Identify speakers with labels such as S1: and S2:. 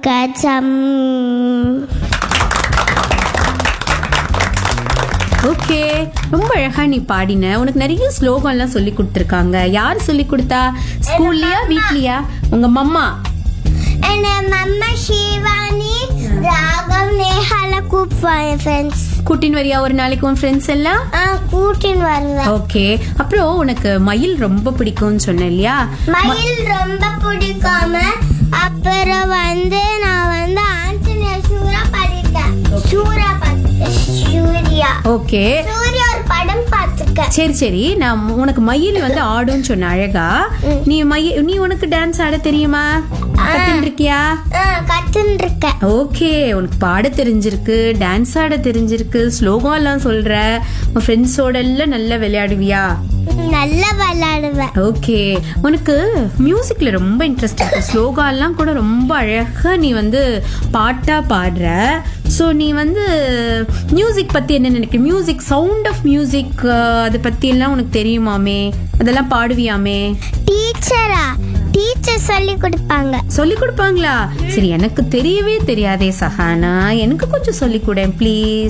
S1: கஜம்
S2: ஓகே ரொம்ப அழகா நீ பாடின உனக்கு நிறைய ஸ்லோகம்லாம் சொல்லி கொடுத்துருக்காங்க யார் சொல்லி கொடுத்தா ஸ்கூல்லையா வீட்லயா உங்க மம்மா
S1: என் மம்மா ஷிவானி ராகம் நேஹால கூப்பிடுவாங்க ஃப்ரெண்ட்ஸ்
S2: கூட்டின் வரியா ஒரு நாளைக்கு உன் ஃப்ரெண்ட்ஸ் எல்லாம்
S1: ஆ கூட்டின்னு வருவேன்
S2: ஓகே அப்புறம் உனக்கு மயில் ரொம்ப பிடிக்கும்னு சொன்ன இல்லையா
S1: மயில் ரொம்ப பிடிக்காம அப்புறம் வந்து நான் வந்து ஆண்டனியா சூரா படித்தேன் சூரா பார்த்து சூர்யா
S2: ஓகே
S1: சூர்யா ஒரு படம் பார்த்துருக்கேன்
S2: சரி சரி நான் உனக்கு மயில் வந்து ஆடும்னு சொன்ன அழகா நீ மயில் நீ உனக்கு டான்ஸ் ஆட தெரியுமா கத்துன்னு இருக்கியா
S1: ஆ கத்துன்னு இருக்கேன்
S2: ஓகே உனக்கு பாட தெரிஞ்சிருக்கு டான்ஸ் ஆட தெரிஞ்சிருக்கு ஸ்லோகம் எல்லாம் சொல்ற உன் ஃப்ரெண்ட்ஸோட எல்லாம் நல்லா விளையாடுவியா
S1: நல்லா விளையாடுவேன்
S2: ஓகே உனக்கு மியூசிக்ல ரொம்ப இன்ட்ரெஸ்ட் இருக்கு ஸ்லோகா எல்லாம் கூட ரொம்ப அழகா நீ வந்து பாட்டா பாடுற ஸோ நீ வந்து மியூசிக் பத்தி என்ன நினைக்கிற மியூசிக் சவுண்ட் ஆஃப் மியூசிக் அதை பத்தி எல்லாம் உனக்கு தெரியுமாமே அதெல்லாம் பாடுவியாமே
S1: டீச்சரா டீச்சர் சொல்லி கொடுப்பாங்க
S2: சொல்லி கொடுப்பாங்களா சரி எனக்கு தெரியவே தெரியாதே சஹானா எனக்கு கொஞ்சம் சொல்லி கொடு ப்ளீஸ்